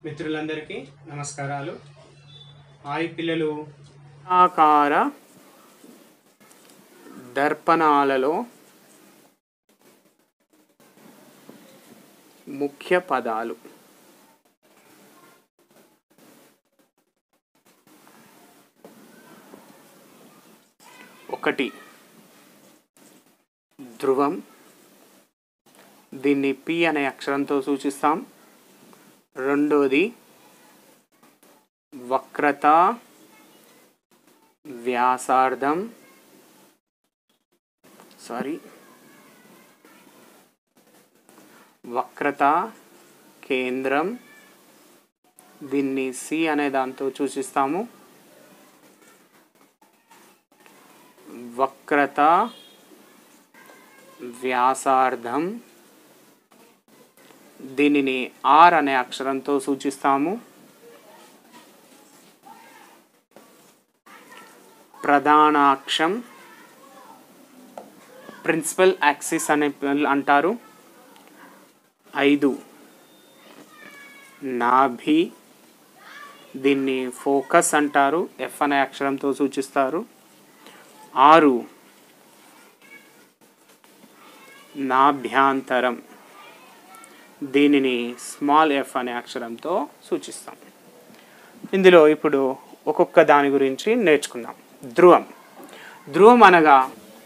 మిత్రులందరికీ నమస్కారాలు హాయ్ పిల్లలు ఆకార దర్పణాలలో ముఖ్య పదాలు ఒకటి ధ్రువం దీన్ని పి అనే అక్షరంతో సూచిస్తాం రెండోది వక్రత వ్యాసార్థం సారీ వక్రత కేంద్రం దీన్ని సి అనే దాంతో సూచిస్తాము వక్రత వ్యాసార్థం దీనిని ఆర్ అనే అక్షరంతో సూచిస్తాము ప్రధానాక్షం ప్రిన్సిపల్ యాక్సిస్ అనే పిల్- అంటారు ఐదు నాభి దీన్ని ఫోకస్ అంటారు ఎఫ్ అనే అక్షరంతో సూచిస్తారు ఆరు నాభ్యాంతరం దీనిని స్మాల్ ఎఫ్ అనే అక్షరంతో సూచిస్తాం ఇందులో ఇప్పుడు ఒక్కొక్క దాని గురించి నేర్చుకుందాం ధ్రువం ధ్రువం అనగా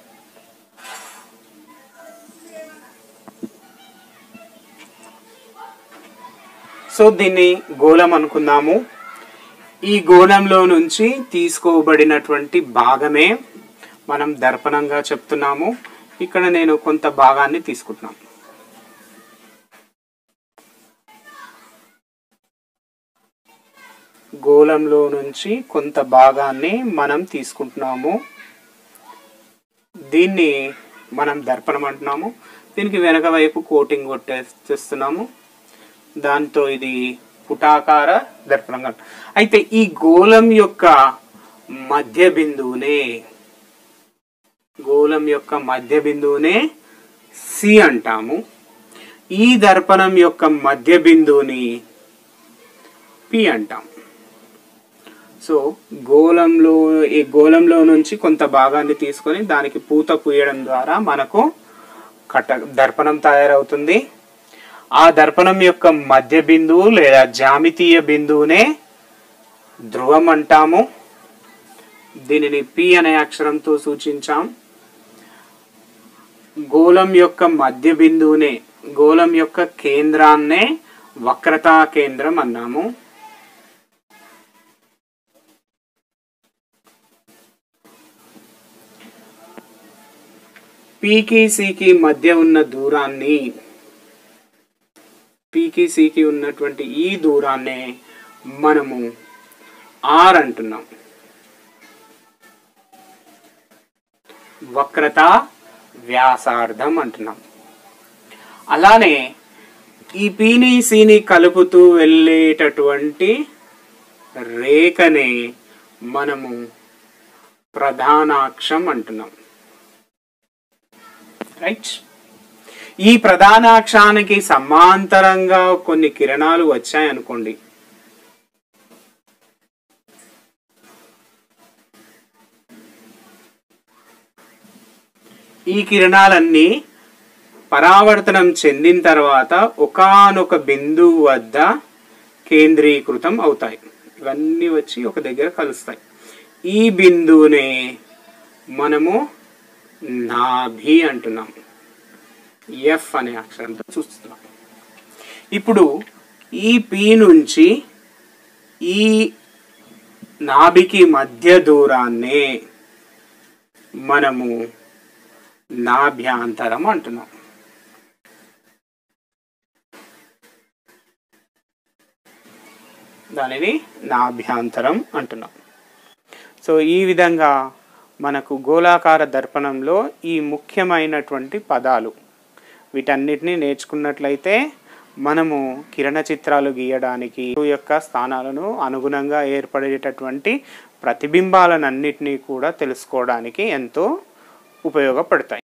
సో దీన్ని గోళం అనుకుందాము ఈ గోళంలో నుంచి తీసుకోబడినటువంటి భాగమే మనం దర్పణంగా చెప్తున్నాము ఇక్కడ నేను కొంత భాగాన్ని తీసుకుంటున్నాను గోళంలో నుంచి కొంత భాగాన్ని మనం తీసుకుంటున్నాము దీన్ని మనం దర్పణం అంటున్నాము దీనికి వెనక వైపు కోటింగ్ కొట్టేస్తున్నాము దాంతో ఇది పుటాకార దర్పణంగా అయితే ఈ గోళం యొక్క మధ్య బిందువునే గోళం యొక్క మధ్య బిందువునే సి అంటాము ఈ దర్పణం యొక్క మధ్య బిందువుని పి అంటాం సో గోళంలో ఈ గోళంలో నుంచి కొంత భాగాన్ని తీసుకొని దానికి పూత పూయడం ద్వారా మనకు కట్ట దర్పణం తయారవుతుంది ఆ దర్పణం యొక్క మధ్య బిందువు లేదా జామితీయ బిందువునే ధ్రువం అంటాము దీనిని పి అనే అక్షరంతో సూచించాం గోళం యొక్క మధ్య బిందువునే గోళం యొక్క కేంద్రాన్నే వక్రతా కేంద్రం అన్నాము పీకి సికి మధ్య ఉన్న దూరాన్ని పీకి సికి ఉన్నటువంటి ఈ దూరాన్నే మనము ఆర్ అంటున్నాం వక్రత వ్యాసార్థం అంటున్నాం అలానే ఈ పీని సిని కలుపుతూ వెళ్ళేటటువంటి రేఖనే మనము ప్రధానాక్షం అంటున్నాం రైట్ ఈ ప్రధానాక్షానికి సమాంతరంగా కొన్ని కిరణాలు వచ్చాయనుకోండి ఈ కిరణాలన్నీ పరావర్తనం చెందిన తర్వాత ఒకానొక బిందువు వద్ద కేంద్రీకృతం అవుతాయి ఇవన్నీ వచ్చి ఒక దగ్గర కలుస్తాయి ఈ బిందువునే మనము నాభి అంటున్నాం ఎఫ్ అనే అక్షరంతో చూస్తున్నాం ఇప్పుడు ఈ పి నుంచి ఈ నాభికి మధ్య దూరాన్నే మనము నాభ్యాంతరం అంటున్నాం దానిని నాభ్యాంతరం అంటున్నాం సో ఈ విధంగా మనకు గోళాకార దర్పణంలో ఈ ముఖ్యమైనటువంటి పదాలు వీటన్నిటిని నేర్చుకున్నట్లయితే మనము కిరణ చిత్రాలు గీయడానికి యొక్క స్థానాలను అనుగుణంగా ఏర్పడేటటువంటి ప్రతిబింబాలన్నింటినీ కూడా తెలుసుకోవడానికి ఎంతో ఉపయోగపడతాయి